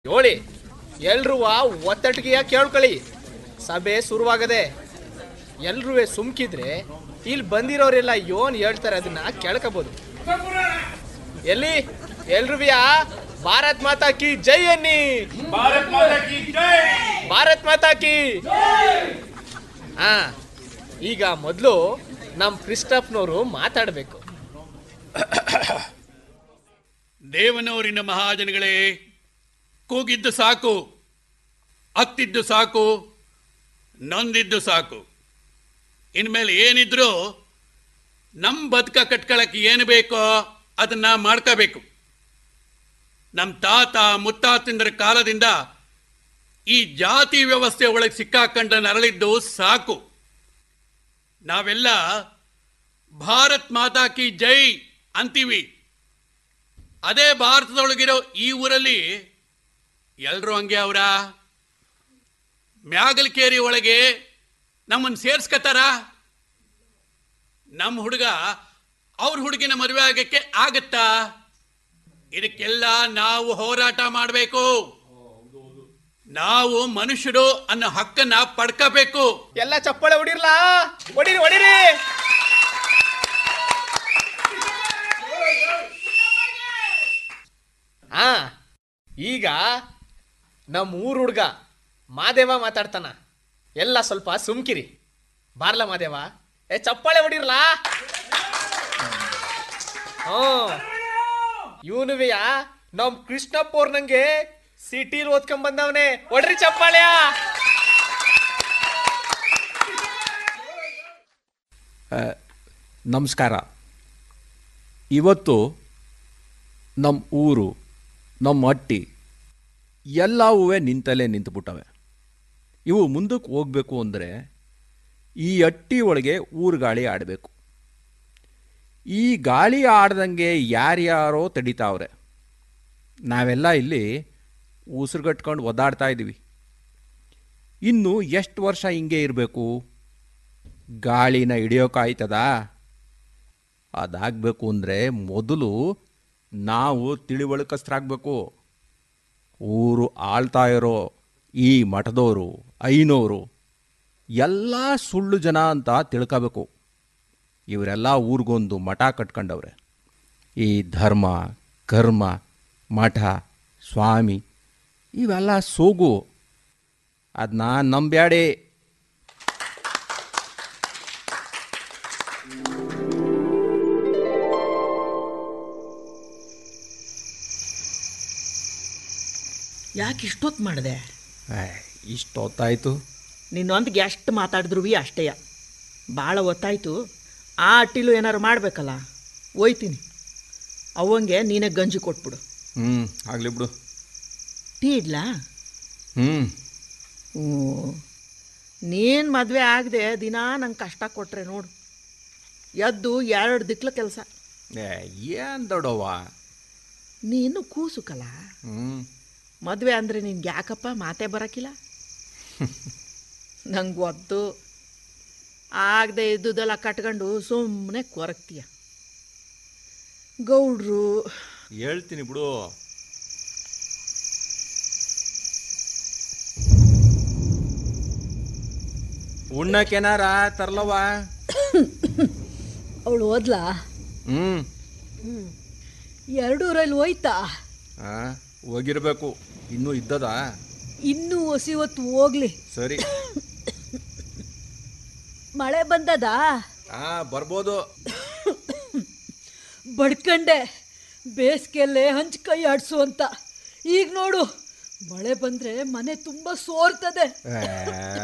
ಹೇಳಿ ಎಲ್ರೂ ಒತ್ತಟಿಗೆಯ ಕೇಳ್ಕೊಳ್ಳಿ ಸಭೆ ಶುರುವಾಗದೆ ಎಲ್ರೂ ಸುಮ್ಕಿದ್ರೆ ಇಲ್ಲಿ ಬಂದಿರೋರೆಲ್ಲ ಯೋನ್ ಹೇಳ್ತಾರೆ ಅದನ್ನ ಕೇಳ್ಕೋಬಹುದು ಎಲ್ಲಿ ಎಲ್ರೂ ಭಾರತ್ ಮಾತಾ ಕಿ ಜೈ ಅನ್ನಿ भारत माता की जय ಭಾರತ್ ಮಾತಾ ಕಿ ಹಾ ಈಗ ಮೊದಲು ನಮ್ ಕ್ರಿಸ್ಟಫ್ನವರು ಮಾತಾಡಬೇಕು ದೇವನೂರಿನ ಮಹಾಜನಗಳೇ ಕೂಗಿದ್ದು ಸಾಕು ಅತ್ತಿದ್ದು ಸಾಕು ನೊಂದಿದ್ದು ಸಾಕು ಇನ್ಮೇಲೆ ಏನಿದ್ರು ನಮ್ಮ ಬದುಕ ಕಟ್ಕೊಳಕ್ಕೆ ಏನು ಬೇಕೋ ಅದನ್ನ ಮಾಡ್ಕೋಬೇಕು ನಮ್ಮ ತಾತ ಮುತ್ತಾತಿಂದ್ರ ಕಾಲದಿಂದ ಈ ಜಾತಿ ವ್ಯವಸ್ಥೆ ಒಳಗೆ ಸಿಕ್ಕಾಕೊಂಡ ನರಳಿದ್ದು ಸಾಕು ನಾವೆಲ್ಲ ಭಾರತ್ ಮಾತಾ ಕಿ ಜೈ ಅಂತೀವಿ ಅದೇ ಭಾರತದೊಳಗಿರೋ ಈ ಊರಲ್ಲಿ ಎಲ್ರೂ ಹಂಗೆ ಅವರ ಮ್ಯಾಗಲ್ಕೇರಿ ಒಳಗೆ ನಮ್ಮನ್ನು ಸೇರ್ಸ್ಕತಾರ ನಮ್ಮ ಹುಡುಗ ಅವ್ರ ಹುಡುಗಿನ ಮದುವೆ ಆಗಕ್ಕೆ ಆಗತ್ತಾ ಇದಕ್ಕೆಲ್ಲ ನಾವು ಹೋರಾಟ ಮಾಡಬೇಕು ನಾವು ಮನುಷ್ಯರು ಅನ್ನೋ ಹಕ್ಕನ್ನ ಪಡ್ಕೋಬೇಕು ಎಲ್ಲ ಚಪ್ಪಾಳೆ ಹೊಡಿರ್ಲಾ ಹೊಡಿರಿ ಹೊಡಿರಿ ಆ ಈಗ ನಮ್ಮ ಊರ್ ಹುಡ್ಗ ಮಾದೇವ ಮಾತಾಡ್ತಾನ ಎಲ್ಲ ಸ್ವಲ್ಪ ಸುಮ್ಕಿರಿ ಬಾರ್ಲ ಮಾದೇವ ಏ ಚಪ್ಪಾಳೆ ಹೊಡಿರ್ಲಾ ಹ್ಞೂ ಇವನುವೆಯ ನಮ್ ಕೃಷ್ಣಪ್ಪ ಅವ್ರ ನಂಗೆ ಸಿಟಿಲ್ ಓದ್ಕೊಂಡ್ ಬಂದವನೆ ಹೊಡ್ರಿ ಚಪ್ಪಾಳೆಯ ನಮಸ್ಕಾರ ಇವತ್ತು ನಮ್ಮ ಊರು ನಮ್ಮ ಹಟ್ಟಿ ಎಲ್ಲವೂ ನಿಂತಲ್ಲೇ ನಿಂತುಬಿಟ್ಟವೆ ಇವು ಮುಂದಕ್ಕೆ ಹೋಗಬೇಕು ಅಂದರೆ ಈ ಹಟ್ಟಿ ಒಳಗೆ ಊರು ಗಾಳಿ ಆಡಬೇಕು ಈ ಗಾಳಿ ಆಡ್ದಂಗೆ ಯಾರ್ಯಾರೋ ತಡಿತಾವ್ರೆ ನಾವೆಲ್ಲ ಇಲ್ಲಿ ಉಸಿರುಗಟ್ಕೊಂಡು ಒದ್ದಾಡ್ತಾ ಇದ್ದೀವಿ ಇನ್ನು ಎಷ್ಟು ವರ್ಷ ಹಿಂಗೆ ಇರಬೇಕು ಗಾಳಿನ ಹಿಡಿಯೋಕ್ಕಾಯ್ತದಾ ಅದಾಗಬೇಕು ಅಂದರೆ ಮೊದಲು ನಾವು ತಿಳಿವಳಿಕಸ್ಥರಾಗಬೇಕು ಊರು ಆಳ್ತಾ ಇರೋ ಈ ಮಠದವರು ಐನೋರು ಎಲ್ಲ ಸುಳ್ಳು ಜನ ಅಂತ ತಿಳ್ಕೋಬೇಕು ಇವರೆಲ್ಲ ಊರಿಗೊಂದು ಮಠ ಕಟ್ಕೊಂಡವ್ರೆ ಈ ಧರ್ಮ ಕರ್ಮ ಮಠ ಸ್ವಾಮಿ ಇವೆಲ್ಲ ಸೋಗು ಅದನ್ನ ನಂಬ್ಯಾಡೆ ಯಾಕೆ ಇಷ್ಟೊತ್ತು ಮಾಡಿದೆ ಇಷ್ಟೊತ್ತಾಯಿತು ನಿನ್ನೊಂದಿಗೆ ಎಷ್ಟು ಮಾತಾಡಿದ್ರು ಬಿ ಅಷ್ಟೇಯ ಭಾಳ ಹೊತ್ತಾಯ್ತು ಆ ಅಟ್ಟಿಲು ಏನಾರು ಮಾಡಬೇಕಲ್ಲ ಒಯ್ತೀನಿ ಅವಂಗೆ ನೀನೇ ಗಂಜಿ ಕೊಟ್ಬಿಡು ಹ್ಞೂ ಆಗಲಿ ಬಿಡು ಟೀ ಇಡ್ಲಾ ಹ್ಞೂ ಹ್ಞೂ ನೀನು ಮದುವೆ ಆಗದೆ ದಿನಾ ನಂಗೆ ಕಷ್ಟ ಕೊಟ್ರೆ ನೋಡು ಎದ್ದು ಎರಡು ದಿಕ್ಲ ಕೆಲಸ ಏನು ದೊಡ್ಡವ್ವ ನೀನು ಕೂಸುಕಲ್ಲ ಹ್ಞೂ ಮದುವೆ ಅಂದರೆ ನಿನ್ಗೆ ಯಾಕಪ್ಪ ಮಾತೇ ಬರೋಕ್ಕಿಲ್ಲ ನಂಗೆ ಗೊತ್ತು ಆಗದೆ ಇದ್ದುದೆಲ್ಲ ಕಟ್ಕೊಂಡು ಸುಮ್ಮನೆ ಕೊರಗ್ತೀಯ ಗೌಡ್ರು ಹೇಳ್ತೀನಿ ಬಿಡು ಉಣ್ಣಕ್ಕೇನಾರ ತರ್ಲವ ಅವಳು ಓದ್ಲಾ ಹ್ಞೂ ಎರಡು ರೈಲು ಹೋಯ್ತಾ ಹಾಂ ಹೋಗಿರ್ಬೇಕು ಇನ್ನೂ ಇದ್ದದ ಇನ್ನೂ ಹೊಸಿ ಹೊತ್ತು ಹೋಗ್ಲಿ ಸರಿ ಮಳೆ ಬಂದದಾ ಹಾಂ ಬರ್ಬೋದು ಬಡ್ಕಂಡೆ ಬೇಸಿಗೆಯಲ್ಲೇ ಹಂಚ್ ಕೈ ಆಡ್ಸು ಅಂತ ಈಗ ನೋಡು ಮಳೆ ಬಂದರೆ ಮನೆ ತುಂಬ ಸೋರ್ತದೆ ಏ